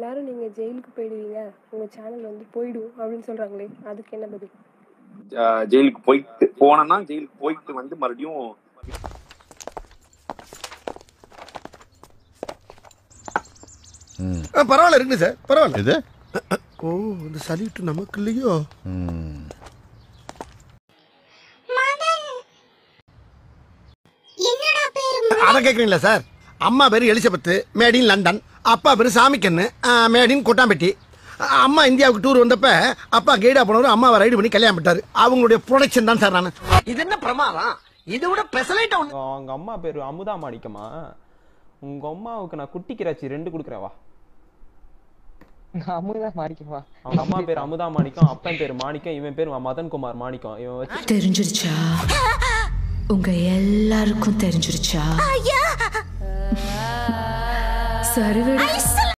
எல்லாரும் நீங்க ஜெயிலுக்கு போயிடுவீங்க உங்க சேனல் வந்து போயிடும் அப்படின்னு சொல்றாங்களே அதுக்கு என்ன பதில் ஆஹ் ஜெயிலுக்கு போயிட்டு போனேன்னா ஜெயிலுக்கு போயிட்டு வந்து மறுபடியும் பரவாயில்ல இருக்குங்க சார் பரவாயில்ல இது ஓ இந்த சலிட்டு நமக்கு இல்லையோ ம். அதை கேட்குறீங்களா சார் அம்மா பேர் எலிசபெத் மேடின் லண்டன் அப்பா பேர் சாமிக்கண்ணு மேடின் கொட்டாம்பட்டி அ- அம்மா இந்தியாவுக்கு டூர் வந்தப்ப அப்பா கைடா போனவர் அம்மாவை ரைடு பண்ணி கல்யாணம் பண்ணிட்டாரு அவங்களுடைய ப்ரொடக்ஷன் தான் சார் நான் இது என்ன பிரமாதம் இதை விட பெசலைட் அவங்க அம்மா பேர் அமுதா மாணிக்கமா உங்க அம்மாவுக்கு நான் குட்டி கிராச்சி ரெண்டு கொடுக்குறேன் வா அமுதா மாறிக்குவா அவங்க அம்மா பேர் அமுதா மாணிக்கம் அப்பன் பேர் மாணிக்கம் இவன் பேர் மதன்குமார் மாணிக்கம் இவன் வச்சு தெரிஞ்சிருச்சா உங்க எல்லாருக்கும் தெரிஞ்சிருச்சா சரி விடு